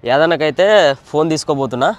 యాదన్నకైతే phone తీసుకోబోతున్నా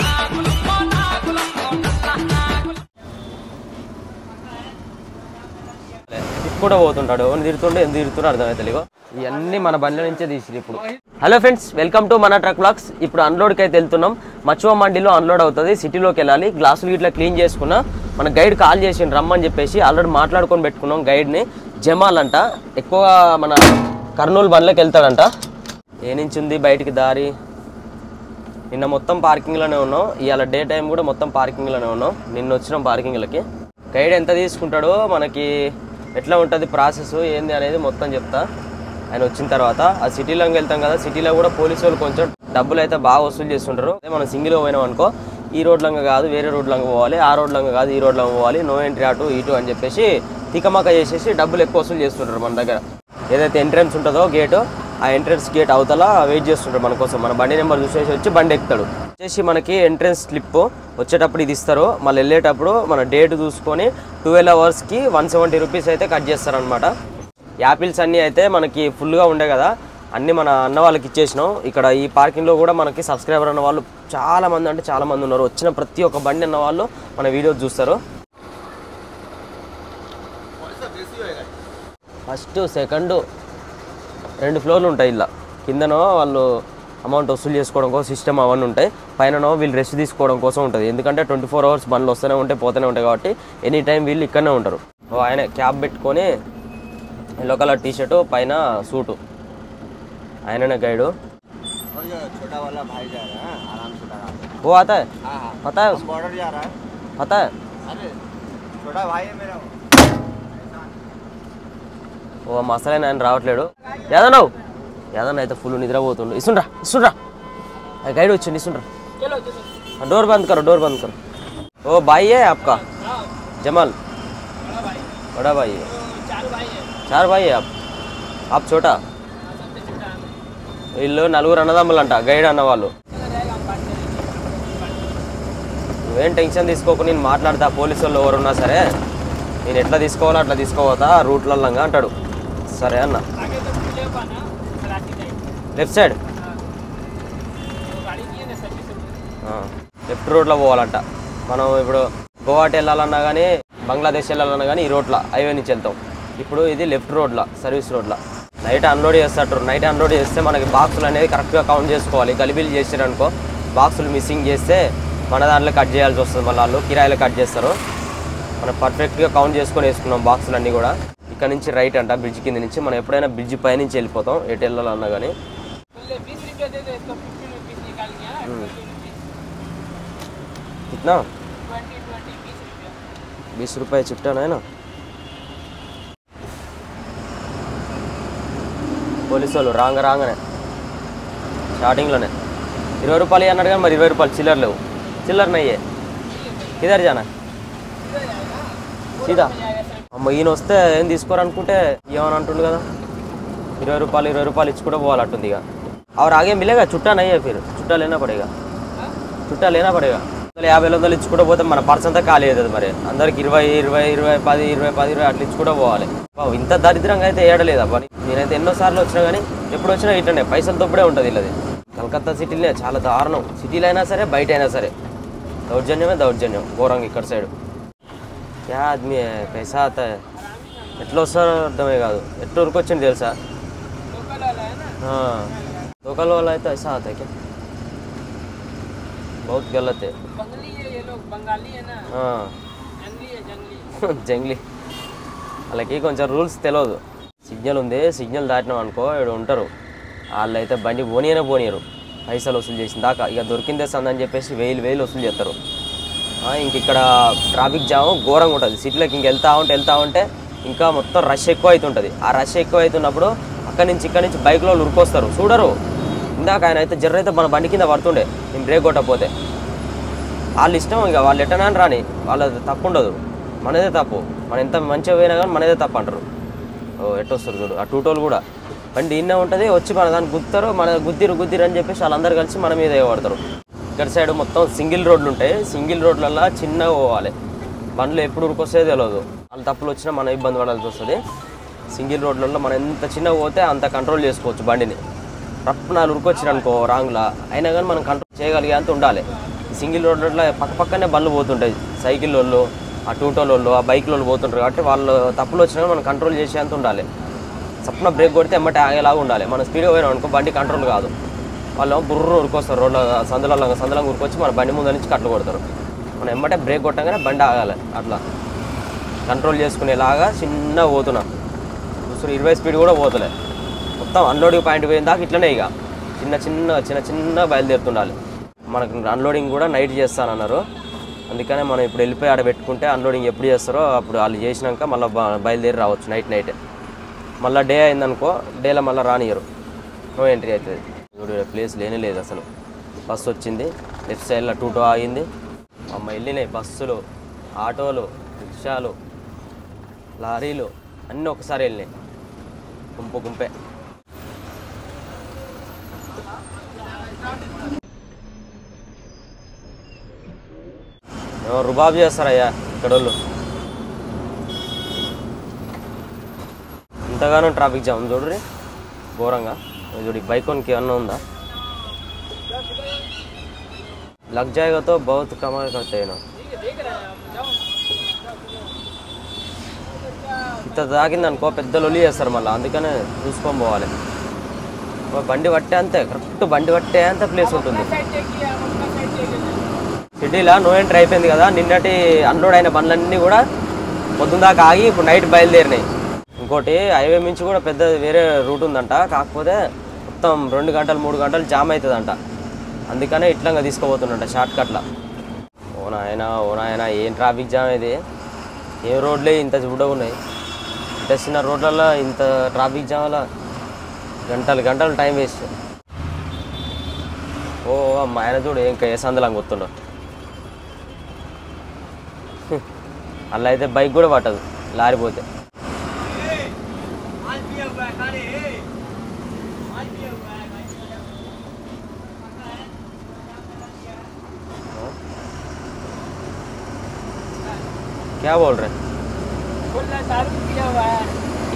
ఇప్పుడు కూడా పోతుంటాడు ఎవరిని తిరుగుతుండే ఎందుకు తిరుగుతుండో అర్థమైతే తెలియదు ఇవన్నీ మన బండ్ల నుంచే తీసి ఇప్పుడు హలో ఫ్రెండ్స్ వెల్కమ్ టు మన ట్రక్ బ్లాగ్స్ ఇప్పుడు అన్లోడ్కి అయితే వెళ్తున్నాం మచ్చువ మండిలో అన్లోడ్ అవుతుంది సిటీలోకి వెళ్ళాలి గ్లాసులు ఇట్లా క్లీన్ చేసుకున్నా మన గైడ్ కాల్ చేసి రమ్మని చెప్పేసి ఆల్రెడీ మాట్లాడుకొని పెట్టుకున్నాం గైడ్ని జమాల్ అంట ఎక్కువ మన కర్నూలు బండ్లోకి వెళ్తాడంట ఏ నుంచి ఉంది బయటికి దారి నిన్న మొత్తం పార్కింగ్లోనే ఉన్నాం ఇవాళ డే టైం కూడా మొత్తం పార్కింగ్లోనే ఉన్నాం నిన్న వచ్చినాం పార్కింగ్లకి గైడ్ ఎంత తీసుకుంటాడో మనకి ఎట్లా ఉంటుంది ప్రాసెస్ ఏంది అనేది మొత్తం చెప్తా ఆయన వచ్చిన తర్వాత ఆ సిటీలోకి వెళ్తాం కదా సిటీలో కూడా పోలీసు వాళ్ళు కొంచెం డబ్బులు అయితే బాగా వసూలు చేస్తుంటారు అదే మనం సింగిల్ పోయినాం అనుకో ఈ రోడ్లంగా కాదు వేరే రోడ్లంగా పోవాలి ఆ రోడ్లంగా కాదు ఈ రోడ్లంగా పోవాలి నో ఎంట్రీ అటు ఇటు అని చెప్పేసి తికమక చేసేసి డబ్బులు ఎక్కువ వసూలు చేస్తుంటారు మన దగ్గర ఏదైతే ఎంట్రన్స్ ఉంటుందో గేటు ఆ ఎంట్రన్స్ గేట్ అవతల వెయిట్ చేస్తుంటాడు మన కోసం మన బండి నెంబర్ చూసేసి వచ్చి బండి ఎక్కుతాడు వచ్చేసి మనకి ఎంట్రన్స్ స్లిప్ వచ్చేటప్పుడు ఇది ఇస్తారు మళ్ళీ వెళ్ళేటప్పుడు మన డేట్ చూసుకొని ట్వెల్వ్ అవర్స్కి వన్ సెవెంటీ రూపీస్ అయితే కట్ చేస్తారనమాట యాపిల్స్ అన్నీ అయితే మనకి ఫుల్గా ఉండే కదా అన్నీ మన అన్న వాళ్ళకి ఇచ్చేసినాం ఇక్కడ ఈ పార్కింగ్లో కూడా మనకి సబ్స్క్రైబర్ అన్న వాళ్ళు చాలా మంది అంటే చాలా మంది ఉన్నారు వచ్చిన ప్రతి ఒక్క బండి అన్న వాళ్ళు మన వీడియోస్ చూస్తారు ఫస్ట్ సెకండ్ రెండు ఫ్లోర్లు ఉంటాయి ఇలా కిందనో వాళ్ళు అమౌంట్ వసూలు చేసుకోవడం కోసం సిస్టమ్ అవన్నీ ఉంటాయి పైననో వీళ్ళు రెస్ట్ తీసుకోవడం కోసం ఉంటుంది ఎందుకంటే ట్వంటీ ఫోర్ అవర్స్ బండ్లు వస్తూనే ఉంటాయి పోతూనే ఉంటాయి కాబట్టి ఎనీ టైం వీళ్ళు ఇక్కడనే ఉంటారు ఓ ఆయన క్యాబ్ పెట్టుకొని ఎల్లో కలర్ టీ షర్టు పైన సూటు ఆయననే గైడు और जो छोटा वाला भाई जा रहा है आराम से लगा दो। वो आता है हाँ हाँ पता है हम उसको बॉर्डर जा रहा है पता है अरे छोटा भाई है मेरा वो। ఓ మసాలా ఆయన రావట్లేడు యాదనవ్ యాదన్న అయితే ఫుల్ నిద్రపోతుండు ఇస్తుండ్రా ఇస్తుండ్రా ఆ గైడ్ వచ్చిండు ఇస్తుండ్రా डोर बंद करो डोर बंद करो वो भाई है आपका जमाल बड़ा भाई है चार भाई है आप आप छोटा వీళ్ళు నలుగురు అన్నదమ్ములు అంట గైడ్ అన్న వాళ్ళు నువ్వేం టెన్షన్ తీసుకోకు నేను మాట్లాడతా పోలీసు వాళ్ళు ఎవరున్నా సరే నేను ఎట్లా తీసుకోవాలో అట్లా తీసుకోపోతా రూట్లల్లంగా అంటాడు సరే అన్న లెఫ్ట్ సైడ్ లెఫ్ట్ రోడ్లో పోవాలంట మనం ఇప్పుడు గోవాటి వెళ్ళాలన్నా కానీ బంగ్లాదేశ్ వెళ్ళాలన్నా కానీ ఈ రోడ్లో హైవే నుంచి వెళ్తాం ఇప్పుడు ఇది లెఫ్ట్ రోడ్లో సర్వీస్ రోడ్లో నైట్ అన్లోడ్ చేస్తారు నైట్ అన్లోడ్ చేస్తే మనకి బాక్సులు అనేది కరెక్ట్గా కౌంట్ చేసుకోవాలి గలిబిలు చేసారనుకో బాక్సులు మిస్సింగ్ చేస్తే మన దాంట్లో కట్ చేయాల్సి వస్తుంది మళ్ళీ వాళ్ళు కిరాయిలు కట్ చేస్తారు మనం పర్ఫెక్ట్గా కౌంట్ చేసుకొని వేసుకున్నాం బాక్సులు అన్నీ కూడా ఇక్కడ నుంచి రైట్ అంట బ్రిడ్జ్ కింద నుంచి మనం ఎప్పుడైనా బ్రిడ్జ్ పై నుంచి వెళ్ళిపోతాం ఎటు వెళ్ళాలన్నా కానీ बीस रुपये दे दो इसको फिफ्टी रुपीज निकाल गया कितना ट्वेंटी ट्वेंटी बीस रुपये बीस रुपये चिट्टा है ना పోలీసు వాళ్ళు రాంగ రాగానే స్టార్టింగ్లోనే ఇరవై రూపాయలు అన్నాడు కానీ మరి ఇరవై రూపాయలు చిల్లర లేవు చిల్లర నయ్యే కిదర్ జానా సీదా అమ్మ ఈయన వస్తే ఏం తీసుకోరనుకుంటే ఏమని అంటుండు కదా ఇరవై రూపాయలు ఇరవై రూపాయలు ఇచ్చి కూడా పోవాలంటుంది ఇక और आगे मिलेगा छुट्टा नहीं है फिर छुट्टा लेना पड़ेगा చుట్టా లేనా పడేగా వందలు యాభై వందలు ఇచ్చి కూడా పోతే మన పర్స్ అంతా ఖాళీ అవుతుంది మరి అందరికి ఇరవై ఇరవై ఇరవై పది ఇరవై పది ఇరవై అట్లా ఇచ్చి కూడా పోవాలి బాబు ఇంత దరిద్రంగా అయితే ఏడలేదు పని నేనైతే ఎన్నో సార్లు వచ్చినా కానీ ఎప్పుడు వచ్చినా ఇట్లనే పైసలు తప్పుడే ఉంటుంది ఇల్లది కలకత్తా సిటీలో చాలా దారుణం సిటీలో అయినా సరే బయట అయినా సరే దౌర్జన్యమే దౌర్జన్యం ఘోరంగా ఇక్కడ సైడ్ క్యా ఆద్మీ హై, పైసా ఆతా హై. ఎట్లా వస్తారో అర్థమే కాదు ఎట్లా ఉరికొచ్చింది తెలుసా लोकल वाला है ना हाँ लोकल वाला है तो ऐसा आता है क्या बहुत गलत है बंगली है ये लोग बंगाली है ना हाँ जंगली है जंगली జంగ్లీ వాళ్ళకి కొంచెం రూల్స్ తెలియదు సిగ్నల్ ఉంది సిగ్నల్ దాటినాం అనుకో ఇక్కడ ఉంటారు వాళ్ళు అయితే బండి పోనీయనే పోనీయరు పైసలు వసూలు చేసిన దాకా ఇక దొరికిందే సందని చెప్పేసి వేలు వేలు వసూలు చేస్తారు ఆ, ఇంక ఇక్కడ ట్రాఫిక్ జామ్ ఘోరంగా ఉంటుంది సిటీలోకి ఇంక వెళ్తా ఉంటే వెళ్తా ఉంటే ఇంకా మొత్తం రష్ ఎక్కువ అవుతుంటుంది ఆ రష్ ఎక్కువ అవుతున్నప్పుడు అక్కడి నుంచి ఇక్కడి నుంచి బైక్లో ఉరికొస్తారు చూడరు ఇందాక ఆయన అయితే జర్ర అయితే మన బండి కింద పడుతుండే నేను బ్రేక్ కొట్టకపోతే వాళ్ళ ఇష్టం ఇక వాళ్ళు ఎట్టనా అని రాని వాళ్ళది తప్పు ఉండదు మనదే తప్పు మనం ఎంత మంచిగా పోయినా కానీ మనదే తప్పు అంటారు ఓ ఎట్టొస్తారు చూడు ఆ టూటోలు కూడా బండి ఇన్నే ఉంటుంది వచ్చి మన దాన్ని గుద్దుతారు మన గుద్దిరు గుద్దిరు అని చెప్పేసి వాళ్ళందరూ కలిసి మన మీద పడతారు ఇక్కడ సైడ్ మొత్తం సింగిల్ రోడ్లు ఉంటాయి సింగిల్ రోడ్లల్లో చిన్నగా పోవాలి బండ్లు ఎప్పుడు ఉరికొస్తే తెలియదు వాళ్ళ తప్పులు వచ్చినా మనం ఇబ్బంది పడాల్సి వస్తుంది సింగిల్ రోడ్లలో మనం ఎంత చిన్నగా పోతే అంత కంట్రోల్ చేసుకోవచ్చు బండిని రప్పు నాలుగు ఉరికొచ్చారు అనుకో రాంగ్లా అయినా కానీ మనం కంట్రోల్ చేయగలిగే అంత ఉండాలి ఈ సింగిల్ రోడ్లలో పక్క పక్కనే బండ్లు పోతుంటాయి సైకిల్ వాళ్ళు ఆ టూటోల వాళ్ళు ఆ బైక్ వాళ్ళు పోతుంటారు కాబట్టి వాళ్ళు తప్పులు వచ్చినా మనం కంట్రోల్ చేసేంత ఉండాలి సప్న బ్రేక్ కొడితే ఎమ్మటే ఆగేలాగా ఉండాలి మనం స్పీడ్గా పోయినాం అనుకో బండి కంట్రోల్ కాదు వాళ్ళు బుర్ర ఉరికొస్తారు రోడ్ల సందులలో సందులంగా ఉరికొచ్చి మన బండి ముందు నుంచి కట్లు కొడతారు మనం ఎమ్మటే బ్రేక్ కొట్టగానే బండి ఆగాలి అట్లా కంట్రోల్ చేసుకునేలాగా చిన్నగా పోతున్నా చూస్తున్న ఇరవై స్పీడ్ కూడా పోతలే మొత్తం అన్లోడింగ్ పాయింట్ పోయిన దాకా ఇట్లనే ఇక చిన్న చిన్న చిన్న చిన్న బయలుదేరుతుండాలి మనకు అన్లోడింగ్ కూడా నైట్ చేస్తానన్నారు అందుకనే మనం ఇప్పుడు వెళ్ళిపోయి ఆడ పెట్టుకుంటే అన్లోడింగ్ ఎప్పుడు చేస్తారో అప్పుడు వాళ్ళు చేసినాక మళ్ళీ బయలుదేరి రావచ్చు నైట్ నైట్ మళ్ళీ డే అయిందనుకో డేలో మళ్ళీ రానియరు నో ఎంట్రీ అవుతుంది చూడు ఈడ ప్లేస్ లేనే లేదు అసలు బస్సు వచ్చింది లెఫ్ట్ సైడ్లో టూ టూ ఆగింది అమ్మ వెళ్ళినాయి బస్సులు ఆటోలు రిక్షాలు లారీలు అన్నీ ఒకసారి వెళ్ళినాయి గుంపు గుంపే ఏమో రుబాబు చేస్తారయ్యా ఇక్కడ వాళ్ళు ఇంతగానో ట్రాఫిక్ జామ్ చూడ్రి ఘోరంగా ఇది చూడు ఈ బైక్ కొనికి ఏమన్నా ఉందా లగ్ జాయగాతో బహుత్ కమాల్ కర్తే हैं ना ఇంత తాగింది అనుకో పెద్ద లొల్లి చేస్తారు మళ్ళీ అందుకనే చూసుకొని పోవాలి ఓ బండి పట్టే అంతే కరెక్ట్ బండి పట్టే అంత ప్లేస్ ఉంటుంది साइड चेक किया हम अपना साइड चेक किया సిటీలో నో ఎంట్రీ అయిపోయింది కదా నిన్నటి అన్లోడ్ అయిన బండ్లన్నీ కూడా పొద్దున దాకా ఆగి ఇప్పుడు నైట్ బయలుదేరినాయి ఇంకోటి హైవే నుంచి కూడా పెద్ద వేరే రూట్ ఉందంట కాకపోతే మొత్తం రెండు గంటలు మూడు గంటలు జామ్ అవుతుందంట అందుకనే ఇట్లంగా తీసుకుపోతుండంట షార్ట్ కట్లా ఓ నాయన ఓ నాయన ఏం ట్రాఫిక్ జామ్ ఇది ఏ రోడ్లే ఇంత చూడగా ఉన్నాయి ఇంత చిన్న రోడ్లలో ఇంత ట్రాఫిక్ జామ్లో గంటలు గంటలు టైం వేస్ట్ ఓ అమ్మ ఆయన చూడు ఇంకా ఏ సందలంగా వస్తుండో అలా అయితే బైక్ కూడా పట్టదు లారీ పోతే क्या बोल रहे फुल दारू पिया हुआ है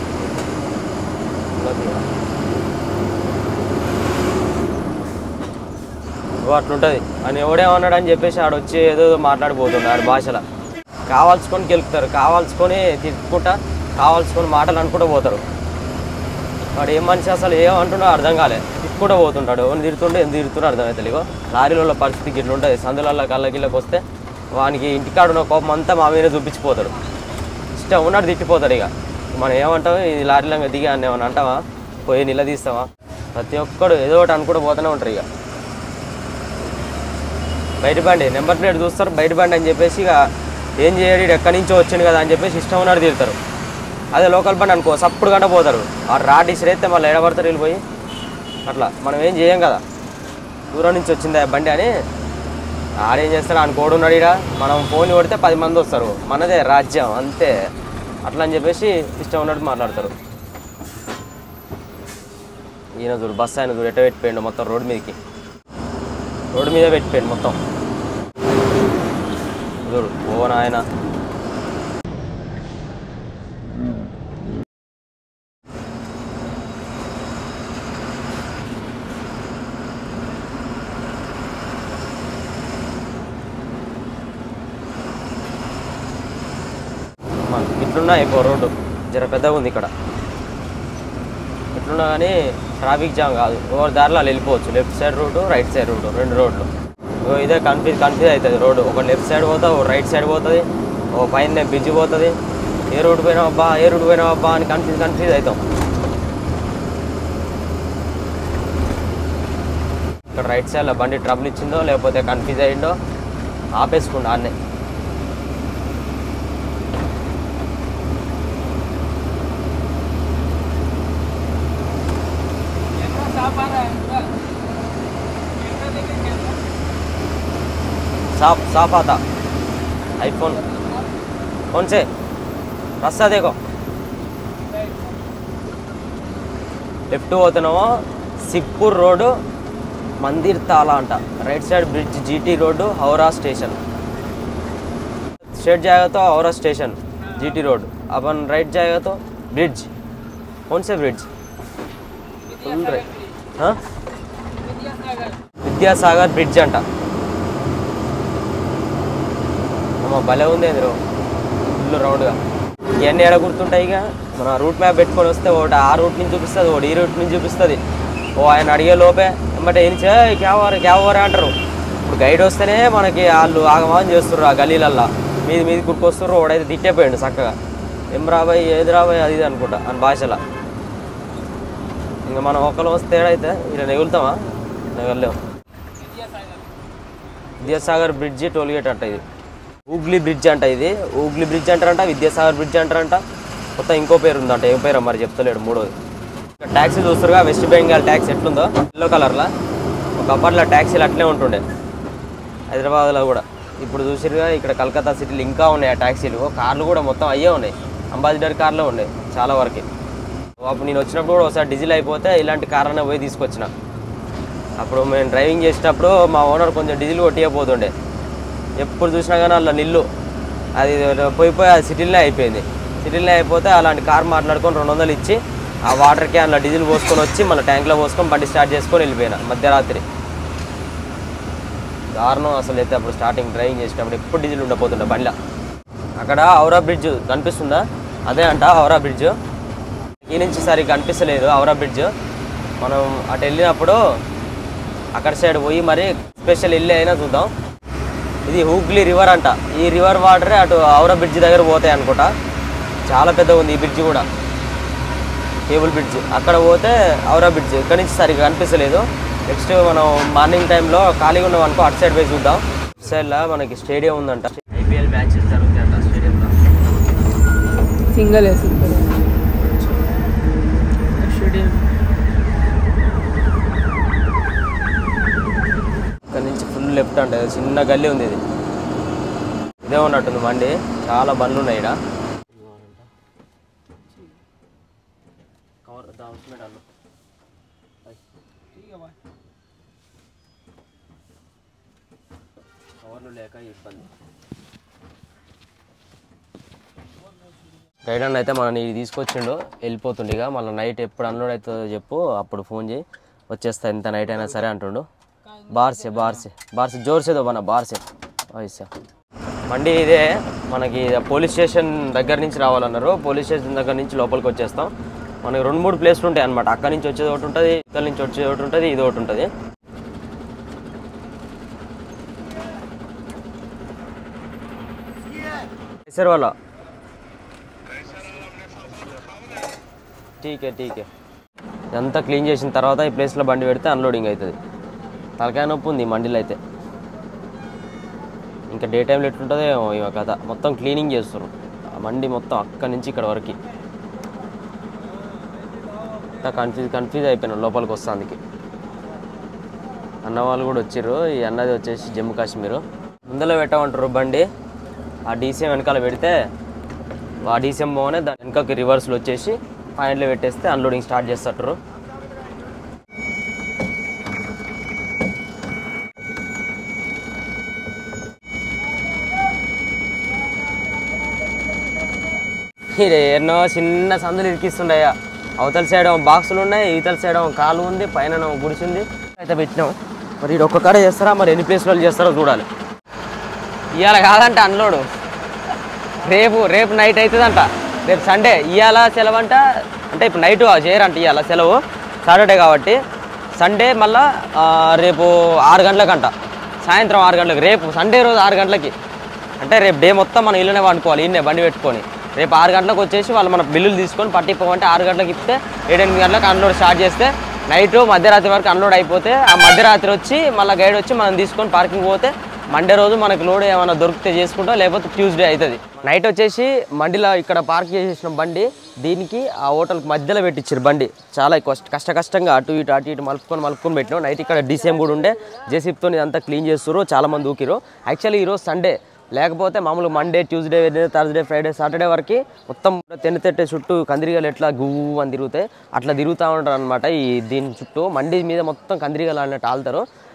ఓ అట్లుంటుంది అని ఎవడేమన్నాడు అని చెప్పేసి ఆడు వచ్చి ఏదో మాట్లాడిపోతుండే ఆడి భాషలో కావాల్సుకొని గెలుపుతారు కావాల్సుకొని తిట్టుకుంటా కావాల్సుకొని మాటలు అనుకుంటూ పోతారు వాడు ఏం మనిషి అసలు ఏమంటుండో అర్థం కాలే తిట్టుకుంటూ పోతుంటాడు ఎవరిని తిడుతుండే ఎందుకు తిడుతుండో అర్థం అవుతుంది ఇగో లారీలలో పరిస్థితి ఇట్లా ఉంటుంది సందులలో కళ్ళకిళ్ళకి వస్తే వానికి ఇంటికాడ ఉన్న కోపం అంతా మా మీద చూపించిపోతాడు ఇష్టం ఉన్నాడు తిట్టిపోతాడు ఇక మనం ఏమంటాం ఇది లారీలంగా దిగా అని ఏమన్నా అంటావా పోయి నిలదీస్తావా ప్రతి ఒక్కడు ఏదో ఒకటి అనుకుంటూ పోతూనే ఉంటారు ఇక బయట బండి నెంబర్ ప్లేట్ చూస్తారు బయట బండి అని చెప్పేసి ఇక ఏం చేయడు ఈడు ఎక్కడి నుంచో వచ్చిండు కదా అని చెప్పేసి ఇష్టం ఉన్నాడు తిడతారు అదే లోకల్ బండి అనుకో సప్పుడు గంట పోతారు ఆ రాడ్ ఇసిరైతే మళ్ళీ ఎడబడతారు వెళ్ళిపోయి అట్లా మనం ఏం చేయం కదా దూరం నుంచి వచ్చింది ఆ బండి అని ఆడేం చేస్తాడు ఆయన కోడు ఉన్నాడు ఈడ మనం ఫోన్ కొడితే పది మంది వస్తారు మనదే రాజ్యం అంతే అట్లా అని చెప్పేసి ఇష్టం ఉన్నట్టు మాట్లాడతారు ఈయన చూడు బస్సు ఆయన చూడు ఎట్ట పెట్టిపోయిండు మొత్తం రోడ్డు మీదకి రోడ్డు మీద పెట్టిపోయిండు మొత్తం చూడు ఓ నాయన అమ్మా, ఇట్లున్నా ఎక్కువ రోడ్డు జర పెద్దగా ఉంది ఇక్కడ ఎట్లున్నా కానీ ట్రాఫిక్ జామ్ కాదు ఓవర్ దారిలో వాళ్ళు వెళ్ళిపోవచ్చు left side route right side route రెండు రోడ్లు ఇగో ఇదే కన్ఫ్యూజ్ కన్ఫ్యూజ్ అవుతుంది రోడ్డు ఒక లెఫ్ట్ సైడ్ పోతుంది ఒక రైట్ సైడ్ పోతుంది ఒక పైన బ్రిడ్జ్ పోతుంది ఏ రోడ్డు పోయినావు అబ్బా ఏ రోడ్డు పోయినావు అబ్బా అని కన్ఫ్యూజ్ కన్ఫ్యూజ్ అవుతాం ఇక్కడ రైట్ సైడ్లో బండి ట్రబుల్ ఇచ్చిందో లేకపోతే కన్ఫ్యూజ్ అయ్యిందో ఆపేసుకుండా అన్నే कैमरा साफ आ रहा है पूरा कैमरा देखे कैमरा साफ साफ आता आईफोन कौन से रास्ता देखो లెఫ్ట్ పోతున్నామో సిప్పూర్ రోడ్డు మందిర్ తాలా అంట right side bridge GT road Howrah station straight जाएगा तो हौरा स्टेशन जीटी रोड अपन राइट जाएगा तो ब्रिज कौन से ब्रिज फुल राइट हाँ విద్యాసాగర్ బ్రిడ్జ్ అంట అమ్మ భలే ఉంది ఎదురు ఫుల్ రౌండ్గా ఇవన్నీ ఎడ గుర్తుంటాయి ఇక మన రూట్ మ్యాప్ పెట్టుకొని వస్తే ఒకటి ఆ రూట్ నుంచి చూపిస్తుంది ఒకటి ఈ రూట్ నుంచి చూపిస్తుంది ఓ ఆయన అడిగే లోపే ఎమ్మటే ఏం చే క్యావర్ క్యావరే అంటారు ఇప్పుడు గైడ్ వస్తేనే మనకి వాళ్ళు ఆగమాగం చేస్తుర్రు ఆ గలీలల్లా మీది మీది కుట్టుకొస్తుర్రు ఒకడైతే తిట్టేపోయాడు చక్కగా ఏం రాబాయ్ ఏది రాబాయ్ అది ఇది అనుకుంటా అని భాషలో ఇంకా మనం ఒకరు వస్తే ఏడైతే ఇలా నెగులుతామా నెగలేము విద్యాసాగర్ బ్రిడ్జి టోల్గేట్ అంట ఇది ఊగ్లీ బ్రిడ్జ్ అంట ఇది ఊగ్లీ బ్రిడ్జ్ అంటారంట విద్యాసాగర్ బ్రిడ్జ్ అంటారంట మొత్తం ఇంకో పేరు ఉందంట ఏం పేరు మరి చెప్తలేడు మూడోది ట్యాక్సీ చూస్తారుగా వెస్ట్ బెంగాల్ ట్యాక్సీ ఎట్లుందో ఎల్లో కలర్లో ఒకప్పట్లో ట్యాక్సీలు అట్లే ఉంటుండే హైదరాబాద్లో కూడా ఇప్పుడు చూసిరుగా ఇక్కడ కలకత్తా సిటీలు ఇంకా ఉన్నాయి ఆ ట్యాక్సీలు కార్లు కూడా మొత్తం అయ్యే ఉన్నాయి అంబాసిడర్ కార్లే ఉన్నాయి చాలా వరకు అప్పుడు నేను వచ్చినప్పుడు కూడా ఒకసారి డీజిల్ అయిపోతే ఇలాంటి కార్ అనే పోయి తీసుకొచ్చిన అప్పుడు మేము డ్రైవింగ్ చేసేటప్పుడు మా ఓనర్ కొంచెం డీజిల్ కొట్టియపోతుండే ఎప్పుడు చూసినా కానీ అలా నిల్లు అది పోయి పోయి అది సిటీలోనే అయిపోయింది సిటీలోనే అయిపోతే అలాంటి కార్ మాట్లాడుకొని రెండు వందలు ఇచ్చి ఆ వాటర్ క్యాన్లో డీజిల్ పోసుకొని వచ్చి మళ్ళీ ట్యాంక్లో పోసుకొని బండి స్టార్ట్ చేసుకొని వెళ్ళిపోయినా మధ్యరాత్రి దారుణం అసలు అయితే అప్పుడు స్టార్టింగ్ డ్రైవింగ్ చేసేటప్పుడు ఎప్పుడు డీజిల్ ఉండపోతుండే బండిలో అక్కడ ఔరా బ్రిడ్జ్ కనిపిస్తుందా అదే అంట ఔరా బ్రిడ్జ్ ఈ నుంచి సరిగ్గా కనిపిస్తలేదు ఔరా బ్రిడ్జ్ మనం అటు వెళ్ళినప్పుడు అక్కడ సైడ్ పోయి మరి స్పెషల్ ఇల్లు అయినా చూద్దాం ఇది హూగ్లీ రివర్ అంట ఈ రివర్ వాటరే అటు ఔరా బ్రిడ్జ్ దగ్గర పోతాయి అనుకుంటా చాలా పెద్దగా ఉంది ఈ బ్రిడ్జ్ కూడా కేబుల్ బ్రిడ్జ్ అక్కడ పోతే ఔరా బ్రిడ్జ్ ఇక్కడ నుంచి సరిగ్గా కనిపిస్తలేదు నెక్స్ట్ మనం మార్నింగ్ టైంలో ఖాళీగా ఉన్నాం అనుకో అటు సైడ్ పోయి చూద్దాం సైడ్లో మనకి స్టేడియం ఉందంట ఐపీఎల్ మ్యాచెస్ జరుగుతాయంట స్టేడియంలో సింగల్ సింగల్ స్టేడియం ఇక్కడ నుంచి ఫుల్ లెఫ్ట్ అంటే చిన్న గల్లీ ఉంది ఇది ఇదే ఉన్నట్టుంది మండి చాలా బండ్లు ఉన్నాయి ఇక్కడ కవర్లు లేక ఇబ్బంది గైడ్ అన్న అయితే మనని తీసుకొచ్చిండు వెళ్ళిపోతుండేగా మళ్ళీ నైట్ ఎప్పుడు అన్లోడ్ అవుతుందో చెప్పు అప్పుడు ఫోన్ చేయి వచ్చేస్తా ఎంత నైట్ అయినా సరే అంటుండు బార్సే బార్సే బార్సే జోర్సేదో మన బార్సే వయసా మండి ఇదే మనకి పోలీస్ స్టేషన్ దగ్గర నుంచి రావాలన్నారు పోలీస్ స్టేషన్ దగ్గర నుంచి లోపలికి వచ్చేస్తాం మనకి రెండు మూడు ప్లేస్లు ఉంటాయి అనమాట అక్కడి నుంచి వచ్చేది ఒకటి ఉంటుంది ఇక్కడ నుంచి వచ్చేది ఒకటి ఉంటుంది ఇది ఒకటి ఉంటుంది సార్ వాళ్ళ టీకే టీకే ఇదంతా క్లీన్ చేసిన తర్వాత ఈ ప్లేస్లో బండి పెడితే అన్లోడింగ్ అవుతుంది తలకాయ నొప్పి ఉంది ఈ మండీలో అయితే ఇంకా డే టైంలో ఎట్లుంటుందో ఏమో ఈ కథ మొత్తం క్లీనింగ్ చేస్తారు ఆ మండి మొత్తం అక్కడి నుంచి ఇక్కడ వరకు అంతా కన్ఫ్యూజ్ కన్ఫ్యూజ్ అయిపోయినాం లోపలికి వస్తాందుకి అన్న వాళ్ళు కూడా వచ్చారు ఈ అన్నది వచ్చేసి జమ్మూ కాశ్మీర్ ముందర పెట్టమంటారు బండి ఆ డీసీఎం వెనకాల పెడితే ఆ డీసీఎం పోగానే దాని వెనకకి రివర్స్లో వచ్చేసి పాయింట్లో పెట్టేస్తే అన్లోడింగ్ స్టార్ట్ చేస్తారు ఇది ఎన్నో చిన్న సందులు ఇరికిస్తుండయా అవతల సైడ్ ఏమో బాక్సులు ఉన్నాయి ఇవతల సైడ్ ఏమో కాలు ఉంది పైన ఏమో గుడిసి ఉంది అయితే పెట్టినాం మరి ఇది ఒక్క కాడ చేస్తారా మరి ఎన్ని ప్లేస్లో చేస్తారో చూడాలి ఇవాళ కాదంట అన్లోడు రేపు రేపు నైట్ అవుతుందంట రేపు సండే ఇవాళ సెలవు అంట అంటే ఇప్పుడు నైట్ చేయరంట ఇవాళ సెలవు సాటర్డే కాబట్టి సండే మళ్ళా ఆ, రేపు ఆరు గంటలకంట సాయంత్రం ఆరు గంటలకు రేపు సండే రోజు ఆరు గంటలకి అంటే రేపు డే మొత్తం మనం ఇల్లునే వండుకోవాలి ఇన్నే బండి పెట్టుకొని రేపు ఆరు గంటలకు వచ్చేసి వాళ్ళు మన బిల్లులు తీసుకొని పట్టిపోమంటే ఆరు గంటలకు ఇస్తే ఏడెనిమిది గంటలకు అన్లోడ్ స్టార్ట్ చేస్తే నైట్ మధ్యరాత్రి వరకు అన్లోడ్ అయిపోతే ఆ మధ్యరాత్రి వచ్చి మళ్ళీ గైడ్ వచ్చి మనం తీసుకొని పార్కింగ్ పోతే మండే రోజు మనకు లోడ్ ఏమైనా దొరికితే చేసుకుంటాం లేకపోతే ట్యూస్డే అవుతుంది నైట్ వచ్చేసి మండిలో ఇక్కడ పార్క్ చేసేసిన బండి దీనికి ఆ హోటల్కి మధ్యలో పెట్టించారు బండి చాలా కష్ట కష్ట కష్టంగా అటు ఇటు అటు ఇటు మలుపుకొని మలుపుకొని పెట్టినాం నైట్ ఇక్కడ డీసీఎం కూడా ఉండే జేసీప్తో ఇదంతా క్లీన్ చేస్తారు చాలా మంది ఊకిరు యాక్చువల్లీ ఈరోజు సండే లేకపోతే మామూలు Monday Tuesday Wednesday Thursday Friday Saturday వరకు మొత్తం తెన్నతెట్టే చుట్టూ కందిరిగలు ఎట్లా గువ్వు అని తిరుగుతాయి అట్లా తిరుగుతూ ఉంటారు అనమాట ఈ దీని చుట్టూ మండి మీద మొత్తం కందిరిగలు అన్నట్టు ఆలుతారు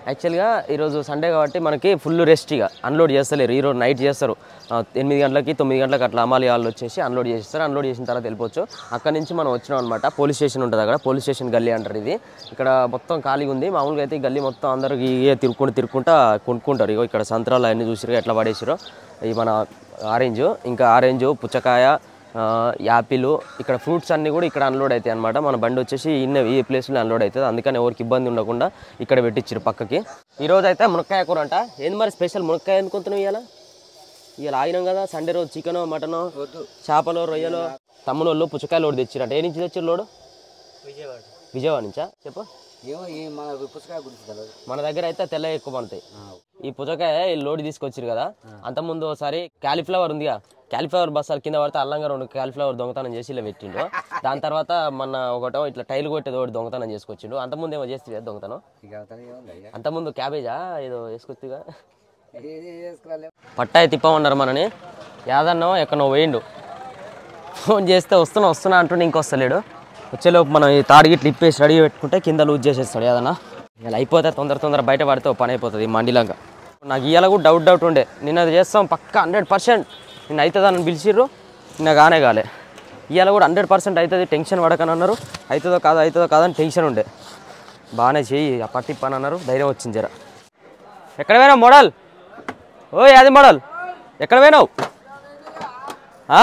యాక్చువల్గా ఈరోజు సండే కాబట్టి మనకి ఫుల్ రెస్ట్ ఇక అన్లోడ్ చేస్తలేరు ఈరోజు నైట్ చేస్తారు ఆ, ఎనిమిది గంటలకి తొమ్మిది గంటలకు అట్లా అమాలి వాళ్ళు వచ్చేసి అన్లోడ్ చేస్తారు అన్లోడ్ చేసిన తర్వాత వెళ్ళిపోవచ్చు అక్కడ నుంచి మనం వచ్చినాం అనమాట పోలీస్ స్టేషన్ ఉంటుంది అక్కడ పోలీస్ స్టేషన్ గల్లీ అంటారు ఇది ఇక్కడ మొత్తం ఖాళీగా ఉంది మామూలుగా అయితే ఈ గల్లీ మొత్తం అందరికి ఇవే తిరుక్కుంటూ తిరుక్కుంటా కొనుక్కుంటారు ఇగో ఇక్కడ సంత్రాలు అన్నీ చూసిరు ఎట్లా పడేసారో ఈ మన ఆరెంజ్ ఇంకా ఆరెంజ్ పుచ్చకాయ ఆ, యాపిల్ ఇక్కడ ఫ్రూట్స్ అన్నీ కూడా ఇక్కడ అన్లోడ్ అవుతాయి అనమాట మన బండి వచ్చేసి ఇన్న ఈ ప్లేస్లో అన్లోడ్ అవుతుంది అందుకని ఎవరికి ఇబ్బంది ఉండకుండా ఇక్కడ పెట్టించారు పక్కకి ఈ రోజు అయితే మునక్కాయ కూర అంట ఏంది మరి స్పెషల్ మునక్కాయ అనుకుంటున్నావు ఇవాళ ఇవాళ ఆగినాం కదా సండే రోజు చికెన్ మటన్ చేపలు రొయ్యలు తమ్మునోళ్ళు పుచ్చకాయలు లోడు తెచ్చిరట ఏ నుంచి తెచ్చిరు లోడు విజయవాడ విజయవాడ నుంచా చెప్పు ఏమో ఈ మన పుస్తకాల గురించి తెలియదు మన దగ్గర అయితే తెల్ల ఎక్కువ పడతాయి ఈ పుచ్చకాయ ఈ లోడ్ తీసుకొచ్చారు కదా అంతకుముందు ఒకసారి క్యాలీఫ్లవర్ ఉందిగా క్యాలీఫ్లవర్ బస్సాలు కింద పడితే అల్లంగా రెండు క్యాలీఫ్లవర్ దొంగతనం చేసి ఇలా పెట్టిండు దాని తర్వాత మన ఒకటో ఇట్లా టైల్ కొట్టేది ఒకటి దొంగతనం చేసుకొచ్చిండు అంతకుముందు ఏమో చేస్తుంది దొంగతనం ఇక అవతల ఏముంది అయ్యా అంతకుముందు క్యాబేజా ఏదో వేసుకొచ్చుగా ఏది చేసుకోవాలి పట్టాయి తిప్పమన్నారు మనని యాదన్నో ఎక్కడో పోయిండు ఫోన్ చేస్తే వస్తున్నా వస్తున్నా అంటుండే ఇంకొస్తలేడు వచ్చేలోపు మనం ఈ తాడు గిట్ల ఇప్పేసి రెడీ పెట్టుకుంటే కింద లూజ్ చేసేస్తాడు యాదన్న ఇలా అయిపోతే తొందర తొందర బయట పడితే ఓ పని అయిపోతుంది ఈ మండిలాగా నాకు ఇవాళ కూడా డౌట్ డౌట్ ఉండే నిన్న అది చేస్తాం పక్క హండ్రెడ్ పర్సెంట్ నిన్న అవుతుందని పిలిచిర్రు నిన్న కానే కాలే ఇవాళ కూడా హండ్రెడ్ పర్సెంట్ అవుతుంది టెన్షన్ పడకని అన్నారు అవుతుందో కాదో అవుతుందో కాదని టెన్షన్ ఉండే బాగానే చెయ్యి ఆ పట్టి పని అన్నారు ధైర్యం వచ్చింది జర ఎక్కడ పోయినావు మోడల్ ఓ అది మోడల్ ఎక్కడ పోయినావు ఆ?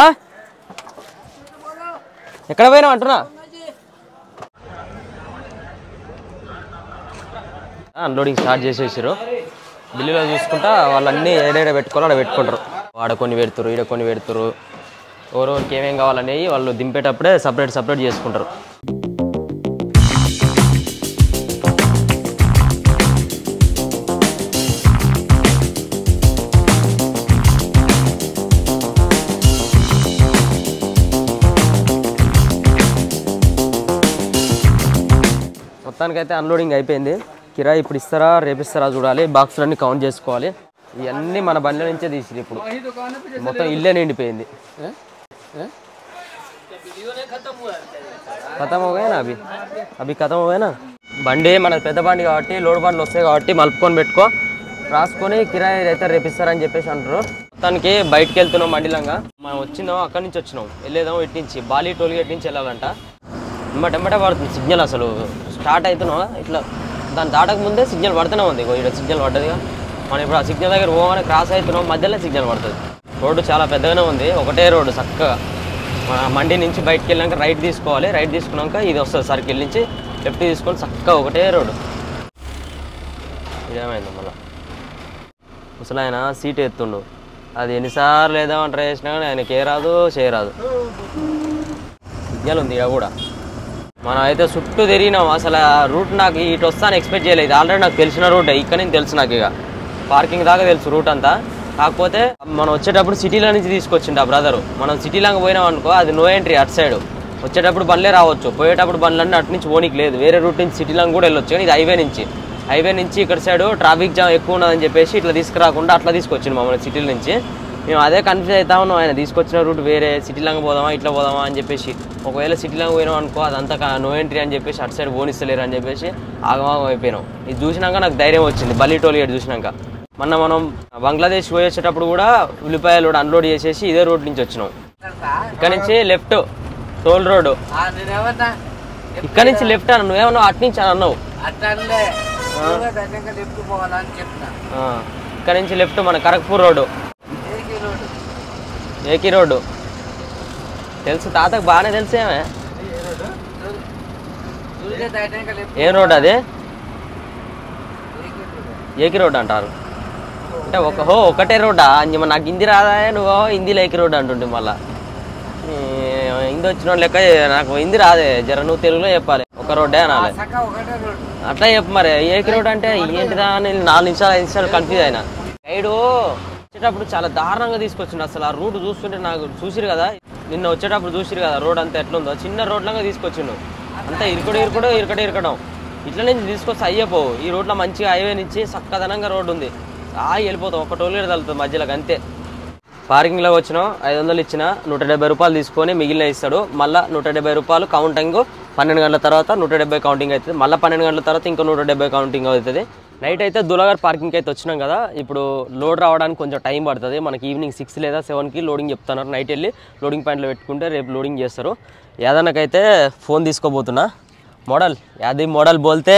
ఎక్కడ పోయినావు అంటున్నా అన్లోడింగ్ స్టార్ట్ చేసేసారు బిల్లులో చూసుకుంటా వాళ్ళన్నీ ఏడేడ పెట్టుకోవాలో అక్కడ పెట్టుకుంటారు వాడ కొన్ని పెడుతురు ఈడ కొన్ని పెడుతురు ఎవరెవరికి ఏమేం కావాలనేవి వాళ్ళు దింపేటప్పుడే సపరేట్ సపరేట్ చేసుకుంటారు మొత్తానికైతే అన్లోడింగ్ అయిపోయింది కిరాయి ఇప్పుడు ఇస్తారా రేపు ఇస్తారా చూడాలి బాక్సులన్నీ కౌంట్ చేసుకోవాలి ఇవన్నీ మన బండ్ల నుంచే తీసిరు ఇప్పుడు वही दुकान पे మొత్తం ఇల్లే నిండిపోయింది वीडियो नहीं खत्म हुआ है ఖతం అవుగానా అవి అవి ఖతం అవుగానా బండి మన పెద్ద బండి కాబట్టి లోడ్ బండ్లు వస్తాయి కాబట్టి మలుపుకొని పెట్టుకో రాసుకొని కిరాయి అయితే రేపిస్తారని చెప్పేసి అంటారు మొత్తానికి బయటికి వెళ్తున్నాం మండిలంగా మనం వచ్చినాం అక్కడి నుంచి వచ్చినాం వెళ్ళేదాం ఇటు నుంచి బాలీ టోల్ గేట్ నుంచి వెళ్ళాలంట ఎమ్మట ఎమ్మటే పడుతుంది సిగ్నల్ అసలు స్టార్ట్ అవుతున్నాం ఇట్లా దాన్ని దాటక ముందే సిగ్నల్ పడుతూనే ఉంది ఇగో ఇక్కడ సిగ్నల్ పడ్డదిగా మనం ఇప్పుడు ఆ సిగ్నల్ దగ్గర పోగానే క్రాస్ అవుతున్నాం మధ్యలో సిగ్నల్ పడుతుంది రోడ్డు చాలా పెద్దగానే ఉంది ఒకటే రోడ్డు చక్కగా మన మండి నుంచి బయటికి వెళ్ళాక రైట్ తీసుకోవాలి రైట్ తీసుకున్నాక ఇది వస్తుంది సర్కిల్ నుంచి లెఫ్ట్ తీసుకొని చక్కగా ఒకటే రోడ్డు ఇదేమైంది మళ్ళీ అసలు ఆయన సీట్ ఎత్తుండు అది ఎన్నిసార్లు వేద్దామని ట్రై చేసినా కానీ ఆయనకి ఏ రాదు చేయరాదు సిగ్నల్ ఉంది ఇక కూడా మనం అయితే చుట్టూ తిరిగినాం అసలు ఆ రూట్ నాకు ఇటు వస్తాను ఎక్స్పెక్ట్ చేయలేదు ఆల్రెడీ నాకు తెలిసిన రూట్ ఇక్కడ నుంచి తెలుసు నాకు ఇక పార్కింగ్ దాకా తెలుసు రూట్ అంతా కాకపోతే మనం వచ్చేటప్పుడు సిటీలో నుంచి తీసుకొచ్చిండు ఆ బ్రదరు మనం సిటీలాగా పోయినాం అనుకో అది నో ఎంట్రీ అటు సైడ్ వచ్చేటప్పుడు బండ్లే రావచ్చు పోయేటప్పుడు బండ్లన్నీ అటు నుంచి పోనీకి లేదు వేరే రూట్ నుంచి సిటీలాగా కూడా వెళ్ళొచ్చు కానీ ఇది హైవే నుంచి హైవే నుంచి ఇక్కడ సైడ్ ట్రాఫిక్ జామ్ ఎక్కువ ఉన్నదని చెప్పేసి ఇట్లా తీసుకురాకుండా అట్లా తీసుకొచ్చిండు మమ్మల్ని సిటీల నుంచి మేము అదే కన్ఫ్యూజ్ అవుతా ఉన్నాం ఆయన తీసుకొచ్చిన రూట్ వేరే సిటీలాగా పోదామా ఇట్లా పోదామా అని చెప్పేసి ఒకవేళ సిటీలాగా పోయినాం అనుకో అదంతా కా- నో ఎంట్రీ అని చెప్పేసి అటు సైడ్ పోనిస్తలేరు అని చెప్పేసి ఆగమాగం అయిపోయినాం ఇది చూసినాక నాకు ధైర్యం వచ్చింది బల్లి టోల్ గేట్ చూసినాక మొన్న మనం బంగ్లాదేశ్ పోయేసేటప్పుడు కూడా ఉల్లిపాయలు కూడా అన్లోడ్ చేసేసి ఇదే రోడ్ నుంచి వచ్చినాం ఇక్కడ నుంచి లెఫ్ట్ టోల్ రోడ్ నేనేమన్నా ఇక్కడ నుంచి లెఫ్ట్ అన్న నువ్వేమన్నావు అటు నుంచి అని అన్నావు అట్లే దగ్గరగా లెఫ్ట్ పోవాలని చెప్పిన ఆ, ఇక్కడ నుంచి లెఫ్ట్ మన కరక్పూర్ రోడ్డు ఏకి రోడ్డు ఏకీ రోడ్డు తెలుసు తాతకు బాగానే తెలిసేమే సూర్య దగ్గరగా లెఫ్ట్ ఏం రోడ్ అది ఏకి రోడ్డు ఏకి రోడ్ అంటారు అంటే ఒక హో ఒకటే రోడ్డా అని చెప్పి నాకు హిందీ రాదా నువ్వు హిందీలో ఏకి రోడ్ అంటుంటే మళ్ళా ఈ హిందీ వచ్చిన లెక్క నాకు హిందీ రాదే జర నువ్వు తెలుగులో చెప్పాలి ఒక రోడ్డే అనాలి చక్క ఒకటే రోడ్డు అట్లా చెప్పు మరి ఏకి రోడ్ అంటే ఏంటిదా అని నాలుగు నిమిషాలు ఐదు నిమిషాలు కన్ఫ్యూజ్ అయినా గైడు వచ్చేటప్పుడు చాలా దారుణంగా తీసుకొచ్చిండు అసలు ఆ రూట్ చూస్తుంటే నాకు చూసిరు కదా నిన్న వచ్చేటప్పుడు చూసిరు కదా రోడ్ అంతా ఎట్లుందో చిన్న రోడ్ లాగా తీసుకొచ్చిండు అంతా ఇరుకడు ఇరుకడు ఇరుకడు ఇరకడం ఇట్లా నుంచి తీసుకొస్తే అయ్యపో ఈ రోడ్లో మంచిగా హైవే నుంచి చక్కదనంగా రోడ్డు ఉంది ఆ వెళ్ళిపోతాం ఒక టోల్ గేట్ తగులుతుంది మధ్యలోకి అంతే పార్కింగ్లో వచ్చినాం ఐదు వందలు ఇచ్చిన నూట డెబ్బై రూపాయలు తీసుకొని మిగిలిన ఇస్తాడు మళ్ళీ నూట డెబ్బై రూపాయలు కౌంటింగ్ పన్నెండు గంటల తర్వాత నూట డెబ్బై కౌంటింగ్ అవుతుంది మళ్ళీ పన్నెండు గంటల తర్వాత ఇంకో నూట డెబ్బై కౌంటింగ్ అవుతుంది నైట్ అయితే దులగర్ పార్కింగ్కి అయితే వచ్చినాం కదా ఇప్పుడు లోడ్ రావడానికి కొంచెం టైం పడుతుంది మనకి ఈవినింగ్ సిక్స్ లేదా సెవెన్కి లోడింగ్ చెప్తున్నారు నైట్ వెళ్ళి లోడింగ్ పాయింట్లో పెట్టుకుంటే రేపు లోడింగ్ చేస్తారు యాదన్నకైతే ఫోన్ తీసుకోబోతున్నా మోడల్ యాది మోడల్ బోల్తే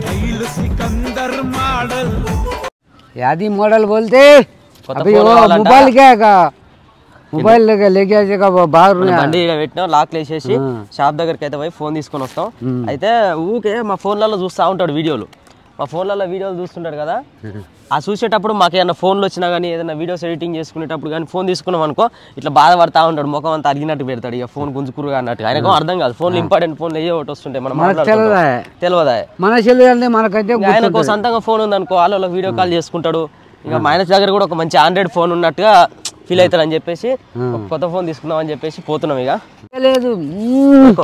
यादी मॉडल बोलते కొత్త अभी phone वो కావాలంట? मोबाइल क्या का मोबाइल लेके लेके आ जाएगा वो बाहर మన में బండి ఈడ పెట్టినాం లాక్ వేసేసి షాప్ దగ్గరికి అయితే పోయి ఫోన్ తీసుకొని వస్తాం అయితే ఊకే మా ఫోన్లలో చూస్తూ ఉంటాడు వీడియోలు మా ఫోన్లలో వీడియోలు చూస్తుంటాడు కదా ఆ చూసేటప్పుడు మాకు ఏదైనా ఫోన్లు వచ్చినా కానీ ఏదైనా వీడియోస్ ఎడిటింగ్ చేసుకునేటప్పుడు కానీ ఫోన్ తీసుకున్నాం అనుకో ఇట్లా బాధపడతా ఉంటాడు ముఖం అంతా అడిగినట్టు పెడతాడు ఇక ఫోన్ గుంజుకురుగా అన్నట్టు ఆయనకు అర్థం కాదు ఫోన్లు ఇంపార్టెంట్ ఫోన్లు ఏ ఒకటి వస్తుంటాయి మనం మాట్లాడుకుంటాం. తెలియదా? తెలియదా మన చెల్లి అంటే మనకైతే ఇక ఆయనకు సొంతంగా ఫోన్ ఉందనుకో వాళ్ళ వీడియో కాల్ చేసుకుంటాడు ఇక మా ఆయన దగ్గర కూడా ఒక మంచి ఆండ్రాయిడ్ ఫోన్ ఉన్నట్టుగా ఫీల్ అవుతాడు అని చెప్పేసి ఒక కొత్త ఫోన్ తీసుకుందాం అని చెప్పేసి పోతున్నాం ఇక లేదు అనుకో.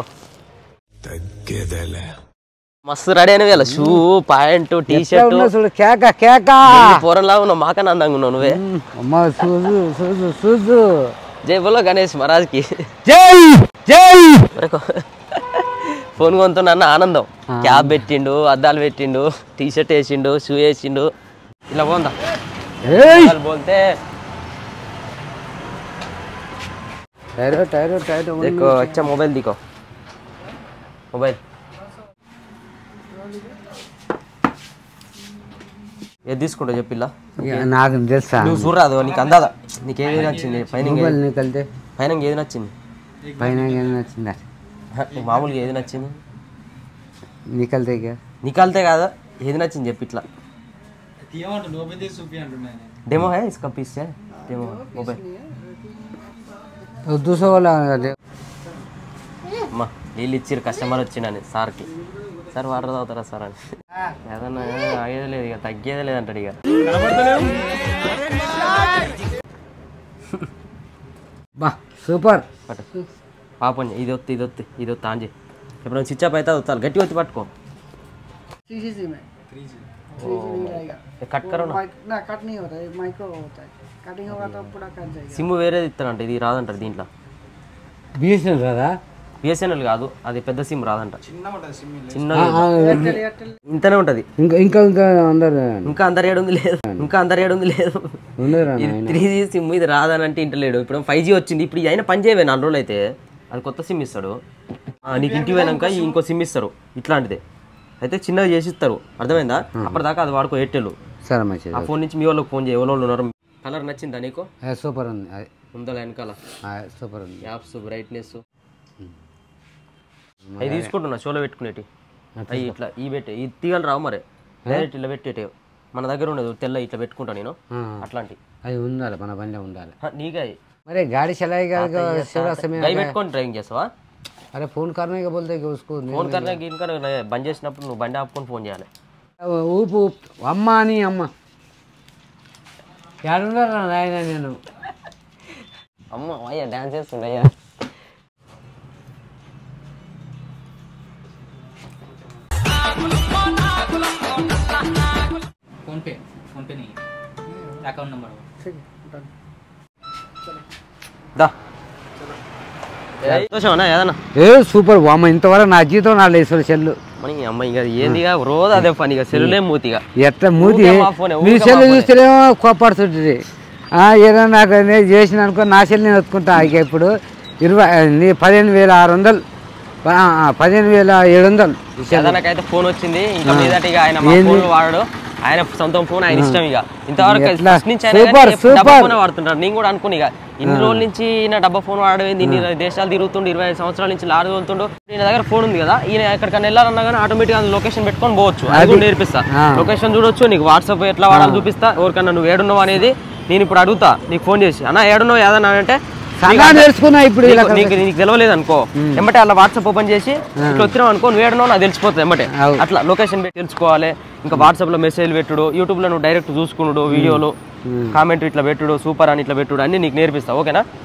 మస్తు రెడీ అయినవి ఇలా షూ ప్యాంట్ టీ షర్ట్ ఉన్నా చూడు కేక కేక పూరంలా ఉన్నావు మాకన్నా అందంగా ఉన్నావు నువ్వే అమ్మ సూజు సూజు సూజు జై బోలో గణేష్ మహారాజ్కి జై జై మరొక ఫోన్ కొంటున్నా ఆనందం క్యాబ్ పెట్టిండు అద్దాలు పెట్టిండు టీ షర్ట్ వేసిండు షూ వేసిండు ఇలా పోందా ఏయ్ వాళ్ళు పోతే టైరో టైరో టైరో देखो अच्छा मोबाइल दिखो मोबाइल ఏది తీసుకుంటా చెప్పిల్లా నాకు తెలుసా నువ్వు చూడరాదు నీకు అందాదా నీకు ఏది నచ్చింది పైన ఇంకే- మొబైల్ నికల్తే పైన ఏది నచ్చింది పైన ఏం నచ్చిందా హ, నీకు మామూలుగా ఏది నచ్చింది నికల్తే క్యా నీకల్తే కాదా ఏది నచ్చింది చెప్పి ఇట్లా డెమో హే ఇస్కా పీస్ హే డెమో మొబైల్ दूसरा वाला అమ్మా నీళ్ళు ఇచ్చిర్రు కస్టమర్ వచ్చిండని సార్కి సార్ వాటర్ తాగుతారా సార్ అని ఏదన్నా ఆగేది లేదు ఇక తగ్గేదే లేదంటాడు ఇక బా సూపర్ పట్టు పాపం ఇది వత్తి ఇది వత్తి ఇది వత్తి ఆంజీ ఎప్పుడైనా స్విచ్ అప్ అయితే అది వస్తాను గట్టి వచ్చి పట్టుకో ఏ కట్ కరో నా. ना कट नहीं होता है माइक्रो होता है कटिंग होगा तो पूरा कट जाएगा సిమ్ వేరేది ఇస్తానంట ఇది రాదంటారు దీంట్లో బిఎస్ఎన్ రాదా బిఎస్ఎన్ఎల్ కాదు అది పెద్ద సిమ్ రాదంట చిన్న एयरटेल ఇంతనే ఉంటది ఇంకా ఇంకా ఇంకా అందరు ఇంకా అందరు ఏడు ఉంది లేదు ఇంకా అందరు ఏడు ఉంది లేదు ఉండరా ఇది త్రీ జీ సిమ్ ఇది రాదని అంటే ఇంటలేడు ఇప్పుడు ఫైవ్ జీ వచ్చింది ఇప్పుడు ఇది అయినా పని చేయవే నాలుగు రోజులు అయితే అది కొత్త సిమ్ ఇస్తాడు ఆ, నీకు ఇంటికి పోయినాక ఈ ఇంకో సిమ్ ఇస్తారు ఇట్లాంటిదే అయితే చిన్నగా చేసి ఇస్తారు అర్థమైందా అప్పటిదాకా అది వాడుకో ఎయిర్టెల్ సరే మంచిది ఆ ఫోన్ నుంచి మీ వాళ్ళకి ఫోన్ చేయ ఎవరో వాళ్ళు ఉన్నారు కలర్ నచ్చిందా నీకు ఆ, సూపర్ ఉంది అది ఉందా వెనకాల ఆ, సూపర్ ఉంది యాప్స్ బ్రైట్నెస్ అవి తీసుకుంటున్నా షోలో పెట్టుకునేటి అవి ఇట్లా ఈ పెట్టే ఈ తీగలు రావు మరి డైరెక్ట్ ఇట్లా పెట్టేటే మన దగ్గర ఉండదు తెల్ల ఇట్లా పెట్టుకుంటా నేను ఆ, అట్లాంటి అది ఉండాలి మన బండి ఉండాలి హ, నీకే अरे गाड़ी चलाएगा तो थोड़ा समय గై పెట్టుకొని డ్రైవింగ్ చేస్తావా अरे फोन करने का बोलते कि उसको नहीं- ఫోన్ కన్నా గిన్ కన్నా బంద్ చేసినప్పుడు నువ్వు బండి ఆపుకొని ఫోన్ చేయాలి ఊపు ఊపు అమ్మ అని అమ్మ ఎక్కడున్నారా నాయన నేను అమ్మ అయ్యా డాన్స్ చేస్తుండే అయ్యా फोन पे फोन पे नहीं है अकाउंट नंबर దా చూసావా ఏదన్నా ఏ సూపర్ అమ్మ ఇంతవరకు నా జీతం నా లేదు సెల్లు మన ఈ అమ్మ ఇక ఏందిగా రోజు అదే పని ఇక సెల్లులే మూతిగా ఎట్లా మూతి ఊరికే మా ఫోనే, మీ ఊరికే సెల్ మా ఫోనే. చూస్తేనేమో కోపడుతుంటుంది ఏదో నాకు నేను చేసిన అనుకో నా సెల్ నేను ఎత్తుకుంటా ఇక ఇప్పుడు ఇరవై నీ పదిహేను వేల ఆరు వందలు ఆ, ఆ, పదిహేను వేల ఏడు వందలు ఏదన్నకైతే ఫోన్ వచ్చింది ఇంకా మీదట ఇక ఆయన మా ఫోన్ వాడడు ఆయన సొంతం ఫోన్ ఆయన ఇష్టం ఇక ఇంతవరకు ఎట్లా? ఫస్ట్ నుంచి ఆయన సూపర్, కానీ డబ్బా సూపర్. ఫోన్ వాడుతుంటారు నేను కూడా అనుకుని ఇక ఇన్ని రోజుల నుంచి ఈయన డబ్బా ఫోన్ వాడడం ఏంది ఇన్ని దేశాలు తిరుగుతుండు ఇరవై ఐదు సంవత్సరాల నుంచి లారీ తోలుతుండు ఈయన దగ్గర ఫోన్ ఉంది కదా ఈయన ఎక్కడికైనా వెళ్ళాలన్నా కానీ ఆటోమేటిక్ లొకేషన్ పెట్టుకొని పోవచ్చు అది కూడా నేర్పిస్తా ఆ. లొకేషన్ చూడొచ్చు నీకు వాట్సాప్ ఎట్లా వాడాలో చూపిస్తా ఎవరికన్నా నువ్వు ఏడున్నావు అనేది నేను ఇప్పుడు అడుగుతా నీకు ఫోన్ చేసి అన్న ఏడున్నావు ఏదన్నా అంటే సగా నేర్చుకున్నా ఇప్పుడు ఇలా నీకు- నీకు నీకు తెలియలేదు అనుకో ఎమ్మటే అలా వాట్సాప్ ఓపెన్ చేసి ఇట్లా వచ్చినావు అనుకో నువ్వు ఏడున్నావు నాకు తెలిసిపోతుంది ఎమ్మటే అవు. అట్లా లొకేషన్ పెట్టి తెలుసుకోవాలి ఇంకా వాట్సాప్ లో మెసేజ్ పెట్టుడు యూట్యూబ్ లో నువ్వు డైరెక్ట్ చూసుకున్నాడు వీడియోలు కామెంట్ ఇట్లా పెట్టుడు సూపర్ అని ఇట్లా పెట్టుడు అన్ని నీకు నేర్పిస్తా ఓకేనా